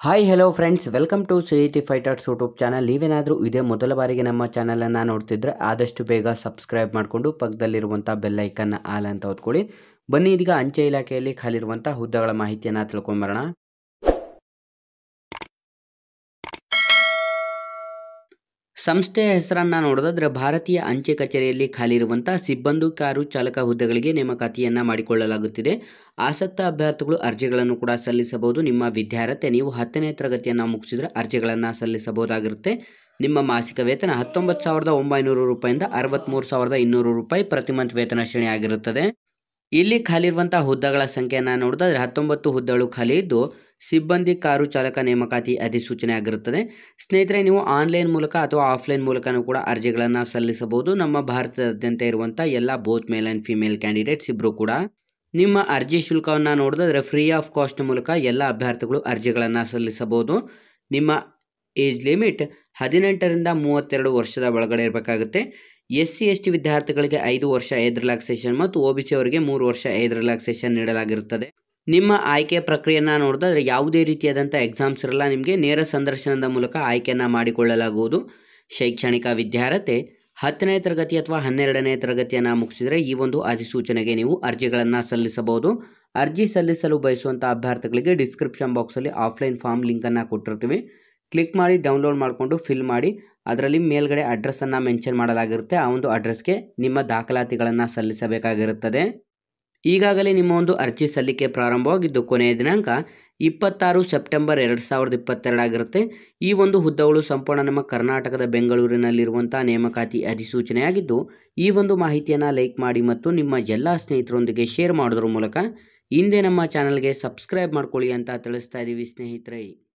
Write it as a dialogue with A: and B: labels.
A: hi hello friends welcome to C T fighters YouTube channel ನೀವೇನಾದರೂ ಇದೇ ಮೊದಲ ಬಾರಿಗೆ ನಮ್ಮ ಚಾನಲನ್ನು ನೋಡ್ತಿದ್ರೆ ಆದಷ್ಟು ಬೇಗ ಸಬ್ಸ್ಕ್ರೈಬ್ ಮಾಡಿಕೊಂಡು ಪಕ್ಕದಲ್ಲಿರುವಂಥ ಬೆಲ್ ಐಕನ್ನ ಆಲ್ ಅಂತ ಹೊತ್ಕೊಳ್ಳಿ ಬನ್ನಿ ಇದೀಗ ಅಂಚೆ ಇಲಾಖೆಯಲ್ಲಿ ಖಾಲಿರುವಂಥ ಹುದ್ದೆಗಳ ಮಾಹಿತಿಯನ್ನು ತಿಳ್ಕೊಂಬರೋಣ ಸಂಸ್ಥೆಯ ಹೆಸರನ್ನು ನೋಡೋದಾದ್ರೆ ಭಾರತೀಯ ಅಂಚೆ ಕಚೇರಿಯಲ್ಲಿ ಖಾಲಿರುವಂಥ ಸಿಬ್ಬಂದಿ ಕಾರು ಚಾಲಕ ಹುದ್ದೆಗಳಿಗೆ ನೇಮಕಾತಿಯನ್ನು ಮಾಡಿಕೊಳ್ಳಲಾಗುತ್ತಿದೆ ಆಸಕ್ತ ಅಭ್ಯರ್ಥಿಗಳು ಅರ್ಜಿಗಳನ್ನು ಕೂಡ ಸಲ್ಲಿಸಬಹುದು ನಿಮ್ಮ ವಿದ್ಯಾರ್ಥಿ ನೀವು ಹತ್ತನೇ ತರಗತಿಯನ್ನು ಮುಗಿಸಿದ್ರೆ ಅರ್ಜಿಗಳನ್ನು ಸಲ್ಲಿಸಬಹುದಾಗಿರುತ್ತೆ ನಿಮ್ಮ ಮಾಸಿಕ ವೇತನ ಹತ್ತೊಂಬತ್ತು ಸಾವಿರದ ಒಂಬೈನೂರು ರೂಪಾಯಿಂದ ಅರವತ್ತ್ಮೂರು ಸಾವಿರದ ಇನ್ನೂರು ರೂಪಾಯಿ ಪ್ರತಿ ಮಂತ್ ವೇತನ ಶ್ರೇಣಿ ಆಗಿರುತ್ತದೆ ಇಲ್ಲಿ ಖಾಲಿರುವಂಥ ಹುದ್ದೆಗಳ ಸಂಖ್ಯೆಯನ್ನು ನೋಡಿದ್ರೆ ಹತ್ತೊಂಬತ್ತು ಹುದ್ದೆಗಳು ಖಾಲಿ ಇದ್ದು ಸಿಬ್ಬಂದಿ ಕಾರು ಚಾಲಕ ನೇಮಕಾತಿ ಅಧಿಸೂಚನೆ ಆಗಿರುತ್ತದೆ ಸ್ನೇಹಿತರೆ ನೀವು ಆನ್ಲೈನ್ ಮೂಲಕ ಅಥವಾ ಆಫ್ಲೈನ್ ಮೂಲಕನೂ ಕೂಡ ಅರ್ಜಿಗಳನ್ನು ಸಲ್ಲಿಸಬಹುದು ನಮ್ಮ ಭಾರತದಾದ್ಯಂತ ಇರುವಂಥ ಎಲ್ಲ both male and female candidates ಇಬ್ಬರು ಕೂಡ ನಿಮ್ಮ ಅರ್ಜಿ ಶುಲ್ಕವನ್ನು ನೋಡಿದ್ರೆ ಫ್ರೀ ಆಫ್ ಕಾಸ್ಟ್ ಮೂಲಕ ಎಲ್ಲ ಅಭ್ಯರ್ಥಿಗಳು ಅರ್ಜಿಗಳನ್ನು ಸಲ್ಲಿಸಬಹುದು ನಿಮ್ಮ ಏಜ್ ಲಿಮಿಟ್ ಹದಿನೆಂಟರಿಂದ ಮೂವತ್ತೆರಡು ವರ್ಷದ ಒಳಗಡೆ ಇರಬೇಕಾಗುತ್ತೆ ಎಸ್ ಸಿ ಎಸ್ ಟಿ ವಿದ್ಯಾರ್ಥಿಗಳಿಗೆ ಐದು ವರ್ಷ ಏಜ್ ರಿಲ್ಯಾಕ್ಸೇಷನ್ ಮತ್ತು ಒ ಬಿ ಸಿ ಅವರಿಗೆ ಮೂರು ವರ್ಷ ಏಜ್ ರಿಲ್ಯಾಕ್ಸೇಷನ್ ನೀಡಲಾಗಿರುತ್ತದೆ ನಿಮ್ಮ ಆಯ್ಕೆ ಪ್ರಕ್ರಿಯೆಯನ್ನು ನೋಡಿದ್ರೆ ಯಾವುದೇ ರೀತಿಯಾದಂಥ ಎಕ್ಸಾಮ್ಸ್ ಇರಲ್ಲ ನಿಮಗೆ ನೇರ ಸಂದರ್ಶನದ ಮೂಲಕ ಆಯ್ಕೆಯನ್ನು ಮಾಡಿಕೊಳ್ಳಲಾಗುವುದು ಶೈಕ್ಷಣಿಕ ವಿದ್ಯಾರ್ಥಿ ಹತ್ತನೇ ತರಗತಿ ಅಥವಾ ಹನ್ನೆರಡನೇ ತರಗತಿಯನ್ನು ಮುಗಿಸಿದರೆ ಈ ಒಂದು ಅಧಿಸೂಚನೆಗೆ ನೀವು ಅರ್ಜಿಗಳನ್ನು ಸಲ್ಲಿಸಬಹುದು ಅರ್ಜಿ ಸಲ್ಲಿಸಲು ಬಯಸುವಂಥ ಅಭ್ಯರ್ಥಿಗಳಿಗೆ ಡಿಸ್ಕ್ರಿಪ್ಷನ್ ಬಾಕ್ಸಲ್ಲಿ ಆಫ್ಲೈನ್ ಫಾರ್ಮ್ ಲಿಂಕನ್ನು ಕೊಟ್ಟಿರ್ತೀವಿ ಕ್ಲಿಕ್ ಮಾಡಿ ಡೌನ್ಲೋಡ್ ಮಾಡಿಕೊಂಡು ಫಿಲ್ ಮಾಡಿ ಅದರಲ್ಲಿ ಮೇಲ್ಗಡೆ ಅಡ್ರೆಸ್ಸನ್ನು ಮೆನ್ಷನ್ ಮಾಡಲಾಗಿರುತ್ತೆ ಆ ಒಂದು ಅಡ್ರೆಸ್ಗೆ ನಿಮ್ಮ ದಾಖಲಾತಿಗಳನ್ನು ಸಲ್ಲಿಸಬೇಕಾಗಿರುತ್ತದೆ ಈಗಾಗಲೇ ನಿಮ್ಮ ಒಂದು ಅರ್ಜಿ ಸಲ್ಲಿಕೆ ಪ್ರಾರಂಭವಾಗಿದ್ದು ಕೊನೆಯ ದಿನಾಂಕ ಇಪ್ಪತ್ತಾರು ಸೆಪ್ಟೆಂಬರ್ ಎರಡು ಸಾವಿರದ ಇಪ್ಪತ್ತೆರಡಾಗಿರುತ್ತೆ ಈ ಒಂದು ಹುದ್ದೆಗಳು ಸಂಪೂರ್ಣ ನಮ್ಮ ಕರ್ನಾಟಕದ ಬೆಂಗಳೂರಿನಲ್ಲಿರುವಂಥ ನೇಮಕಾತಿ ಅಧಿಸೂಚನೆಯಾಗಿದ್ದು ಈ ಒಂದು ಮಾಹಿತಿಯನ್ನು ಲೈಕ್ ಮಾಡಿ ಮತ್ತು ನಿಮ್ಮ ಎಲ್ಲ ಸ್ನೇಹಿತರೊಂದಿಗೆ ಶೇರ್ ಮಾಡೋದ್ರ ಮೂಲಕ ಹಿಂದೆ ನಮ್ಮ ಚಾನಲ್ಗೆ ಸಬ್ಸ್ಕ್ರೈಬ್ ಮಾಡ್ಕೊಳ್ಳಿ ಅಂತ ತಿಳಿಸ್ತಾ ಇದ್ದೀವಿ ಸ್ನೇಹಿತರೆ